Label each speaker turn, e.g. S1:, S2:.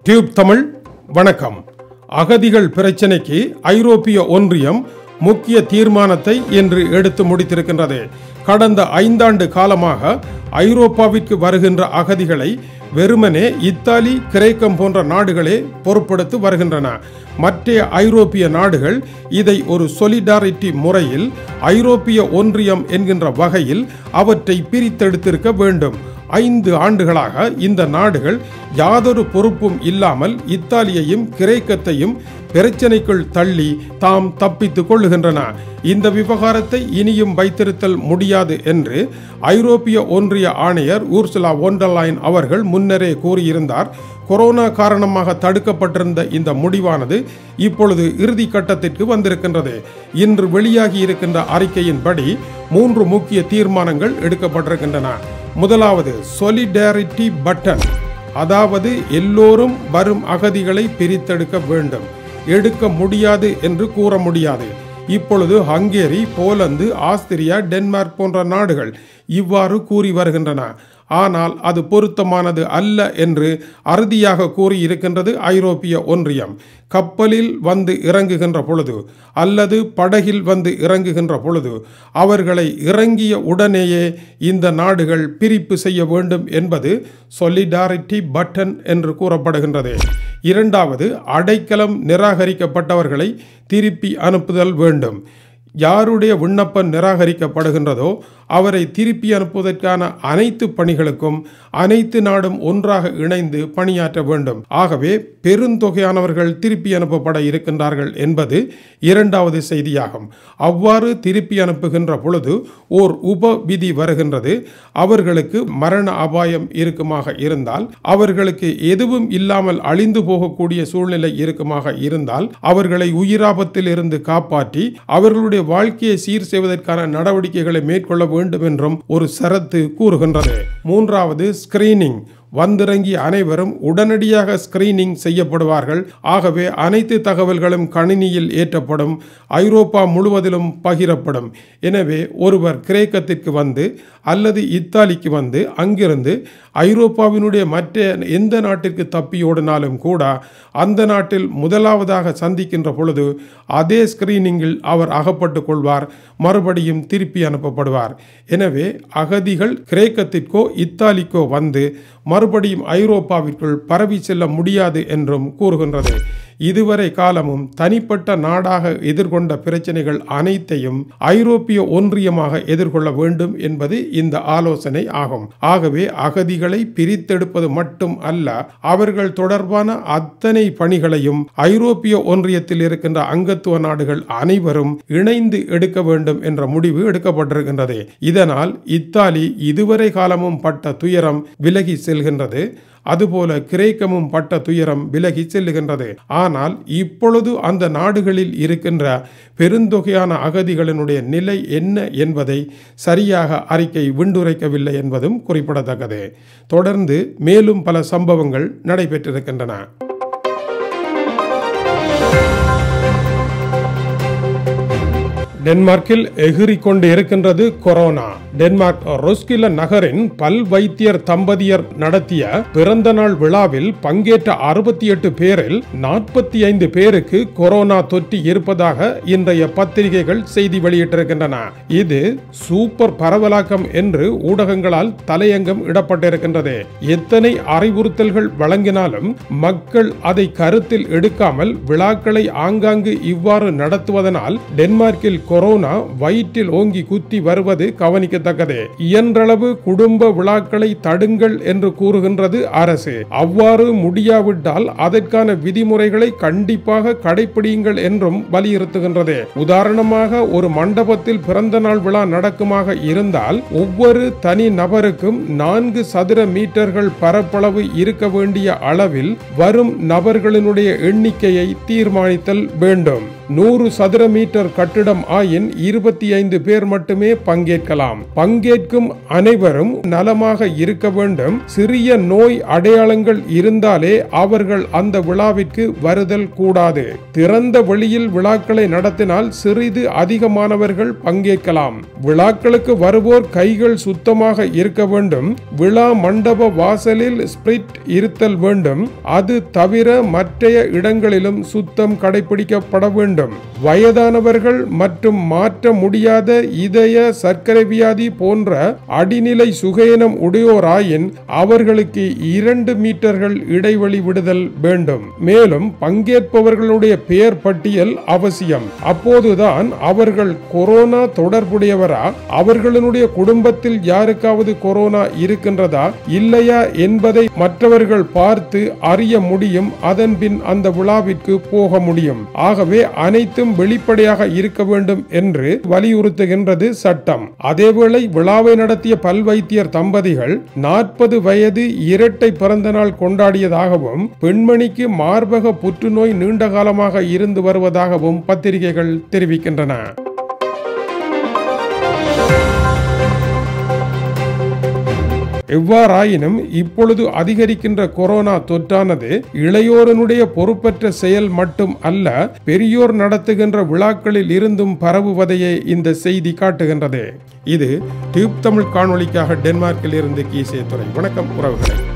S1: tube Tamil வணக்கம் அகதிகள் பிரச்சினைக்கு ஐரோப்பிய ஒன்றியம் முக்கிய தீர்மானத்தை இன்று எடுத்து முடித்திருக்கின்றது கடந்த ஐந்தாண்டு காலமாக ஐரோப்பாவிற்கு வருகின்ற அகதிகளை வெறுமனே இத்தாலி கிரேக்கம் போன்ற நாடுகளே பொறுப்படுத்தி வருகின்றன மற்ற ஐரோப்பிய நாடுகள் இதை ஒரு சொலிடாரிட்டி முறையில் ஐரோப்பிய ஒன்றியம் என்கின்ற வகையில் அவற்றை பிரித்தெடுத்திருக்க வேண்டும் ஐந்து ஆண்டுகளாக இந்த நாடுகள் யாதொரு பொறுப்பும் இல்லாமல் இத்தாலியையும் கிரேக்கத்தையும் பிரச்சனைக்குள் தள்ளி தாம் தப்பித்துக் கொள்ளுகின்றன இந்த விவகாரத்தை இனியும் வைத்திருத்தல் முடியாது என்று ஐரோப்பிய ஒன்றிய ஆணையர் ஊர்சுலா ஒண்டர்லைன் அவர்கள் முன்னரே கூறியிருந்தார் கொரோனா காரணமாக தடுக்கப்பட்டிருந்த இந்த முடிவானது இப்பொழுது இறுதி கட்டத்திற்கு வந்திருக்கின்றது இன்று வெளியாகி இருக்கின்ற அறிக்கையின்படி மூன்று முக்கிய தீர்மானங்கள் எடுக்கப்பட்டிருக்கின்றன முதலாவது சொலிடாரிட்டி பட்டன் அதாவது எல்லோரும் வரும் அகதிகளை பிரித்தெடுக்க வேண்டும் எடுக்க முடியாது என்று கூற முடியாது இப்பொழுது ஹங்கேரி போலந்து ஆஸ்திரியா டென்மார்க் போன்ற நாடுகள் இவ்வாறு கூறி வருகின்றன ஆனால் அது பொருத்தமானது அல்ல என்று அறுதியாக கூறியிருக்கின்றது ஐரோப்பிய ஒன்றியம் கப்பலில் வந்து இறங்குகின்ற பொழுது அல்லது படகில் வந்து இறங்குகின்ற பொழுது அவர்களை இறங்கிய உடனேயே இந்த நாடுகள் பிரிப்பு செய்ய வேண்டும் என்பது சொலிடாரிட்டி பட்டன் என்று கூறப்படுகின்றது இரண்டாவது அடைக்கலம் நிராகரிக்கப்பட்டவர்களை திருப்பி அனுப்புதல் வேண்டும் யாருடைய விண்ணப்பம் நிராகரிக்கப்படுகின்றதோ அவரை திருப்பி அனுப்புவதற்கான அனைத்து பணிகளுக்கும் அனைத்து நாடும் ஒன்றாக இணைந்து பணியாற்ற வேண்டும் ஆகவே பெருந்தொகையானவர்கள் திருப்பி அனுப்பப்பட இருக்கின்றார்கள் என்பது இரண்டாவது செய்தியாகும் அவ்வாறு திருப்பி அனுப்புகின்ற பொழுது ஓர் உப விதி வருகின்றது அவர்களுக்கு மரண அபாயம் இருக்குமாக இருந்தால் அவர்களுக்கு எதுவும் இல்லாமல் அழிந்து போகக்கூடிய சூழ்நிலை இருக்குமாக இருந்தால் அவர்களை உயிராபத்தில் இருந்து காப்பாற்றி அவர்களுடைய வாழ்க்கையை சீர் செய்வதற்கான நடவடிக்கைகளை மேற்கொள்ள வேண்டும் என்றும் ஒரு சரத்து கூறுகின்றது மூன்றாவது ஸ்கிரீனிங் வந்திறங்கிய அனைவரும் உடனடியாக ஸ்கிரீனிங் செய்யப்படுவார்கள் ஆகவே அனைத்து தகவல்களும் கணினியில் ஏற்றப்படும் ஐரோப்பா முழுவதிலும் பகிரப்படும் எனவே ஒருவர் கிரேக்கத்திற்கு வந்து அல்லது இத்தாலிக்கு வந்து அங்கிருந்து ஐரோப்பாவினுடைய மற்ற எந்த நாட்டிற்கு தப்பி ஓடினாலும் கூட அந்த நாட்டில் முதலாவதாக சந்திக்கின்ற பொழுது அதே ஸ்கிரீனிங்கில் அவர் அகப்பட்டு கொள்வார் மறுபடியும் திருப்பி அனுப்பப்படுவார் எனவே அகதிகள் கிரேக்கத்திற்கோ இத்தாலிக்கோ வந்து மறுபடியும் ஐரோப்பாவிற்குள் பரவி செல்ல முடியாது என்றும் கூறுகின்றது இதுவரை காலமும் தனிப்பட்ட நாடாக எதிர்கொண்ட பிரச்சனைகள் அனைத்தையும் ஐரோப்பிய ஒன்றியமாக எதிர்கொள்ள வேண்டும் என்பது இந்த ஆலோசனை ஆகும் ஆகவே அகதிகளை பிரித்தெடுப்பது மட்டும் அல்ல அவர்கள் தொடர்பான அத்தனை பணிகளையும் ஐரோப்பிய ஒன்றியத்தில் இருக்கின்ற அங்கத்துவ நாடுகள் அனைவரும் இணைந்து எடுக்க வேண்டும் என்ற முடிவு எடுக்கப்பட்டிருக்கின்றது இதனால் இத்தாலி இதுவரை காலமும் பட்ட துயரம் விலகி செல்கின்றது அதுபோல கிரேக்கமும் பட்ட துயரம் விலகி செல்லுகின்றது ஆனால் இப்பொழுது அந்த நாடுகளில் இருக்கின்ற பெருந்தொகையான அகதிகளினுடைய நிலை என்ன என்பதை சரியாக அறிக்கை விண்டுரைக்கவில்லை என்பதும் குறிப்பிடத்தக்கது தொடர்ந்து மேலும் பல சம்பவங்கள் நடைபெற்றிருக்கின்றன டென்மார்க்கில் எகிரி கொண்டு இருக்கின்றது கொரோனா டென்மார்க் ரொஸ்கில நகரின் பல் வைத்தியர் தம்பதியர் நடத்திய பிறந்த நாள் விழாவில் பங்கேற்ற அறுபத்தி எட்டு பேரில் நாற்பத்தி ஐந்து பேருக்கு கொரோனா தொற்றி இருப்பதாக இன்றைய பத்திரிகைகள் செய்தி வெளியிட்டிருக்கின்றன இது சூப்பர் பரவலாக்கம் என்று ஊடகங்களால் தலையங்கம் இடப்பட்டிருக்கின்றது எத்தனை அறிவுறுத்தல்கள் வழங்கினாலும் மக்கள் அதை கருத்தில் எடுக்காமல் விழாக்களை ஆங்காங்கு இவ்வாறு நடத்துவதனால் டென்மார்க்கில் கொரோனா வயிற்றில் ஓங்கி குத்தி வருவது கவனிக்கத்தக்கது இயன்றளவு குடும்ப விழாக்களை தடுங்கள் என்று கூறுகின்றது அரசு அவ்வாறு முடியாவிட்டால் அதற்கான விதிமுறைகளை கண்டிப்பாக கடைபிடியுங்கள் என்றும் வலியுறுத்துகின்றது உதாரணமாக ஒரு மண்டபத்தில் பிறந்த நாள் விழா நடக்குமாக இருந்தால் ஒவ்வொரு தனி நபருக்கும் நான்கு சதுர மீட்டர்கள் பரப்பளவு இருக்க வேண்டிய அளவில் வரும் நபர்களினுடைய எண்ணிக்கையை தீர்மானித்தல் வேண்டும் நூறு சதுர மீட்டர் கட்டிடம் ஆயின் இருபத்தி ஐந்து பேர் மட்டுமே பங்கேற்கலாம் பங்கேற்கும் அனைவரும் நலமாக இருக்க வேண்டும் சிறிய நோய் அடையாளங்கள் இருந்தாலே அவர்கள் அந்த விழாவிற்கு வருதல் கூடாது திறந்த வெளியில் விழாக்களை நடத்தினால் சிறிது அதிகமானவர்கள் பங்கேற்கலாம் விழாக்களுக்கு வருவோர் கைகள் சுத்தமாக இருக்க வேண்டும் விழா மண்டப வாசலில் ஸ்பிரிட் இருத்தல் வேண்டும் அது தவிர மற்றைய இடங்களிலும் சுத்தம் கடைபிடிக்கப்பட வேண்டும் வயதானவர்கள் மற்றும் மாற்ற முடியாத இதய சர்க்கரை வியாதி போன்ற அடிநிலை சுகேனம் உடையோராயின் அவர்களுக்கு இரண்டு மீட்டர்கள் இடைவெளி விடுதல் வேண்டும் மேலும் பங்கேற்பவர்களுடைய பெயர் பட்டியல் அவசியம் அப்போதுதான் அவர்கள் கொரோனா தொடர்புடையவரா அவர்களுடைய குடும்பத்தில் யாருக்காவது கொரோனா இருக்கின்றதா இல்லையா என்பதை மற்றவர்கள் பார்த்து அறிய முடியும் அதன் பின் அந்த விழாவிற்கு போக முடியும் ஆகவே அனைத்தும் வெளிப்படையாக இருக்க வேண்டும் என்று வலியுறுத்துகின்றது சட்டம் அதேவேளை விழாவை நடத்திய பல்வைத்தியர் தம்பதிகள் நாற்பது வயது இரட்டை பிறந்த நாள் கொண்டாடியதாகவும் பெண்மணிக்கு மார்பக புற்றுநோய் நீண்ட காலமாக இருந்து வருவதாகவும் பத்திரிகைகள் தெரிவிக்கின்றன எவ்வாறாயினும் இப்பொழுது அதிகரிக்கின்ற கொரோனா தொற்றானது இளையோரனுடைய பொறுப்பற்ற செயல் மட்டும் அல்ல பெரியோர் நடத்துகின்ற விழாக்களில் இருந்தும் பரவுவதையே இந்த செய்தி காட்டுகின்றது இது டியூப் தமிழ் காணொளிக்காக டென்மார்க்கில் இருந்து கீசே துறை வணக்கம் உறவுகளை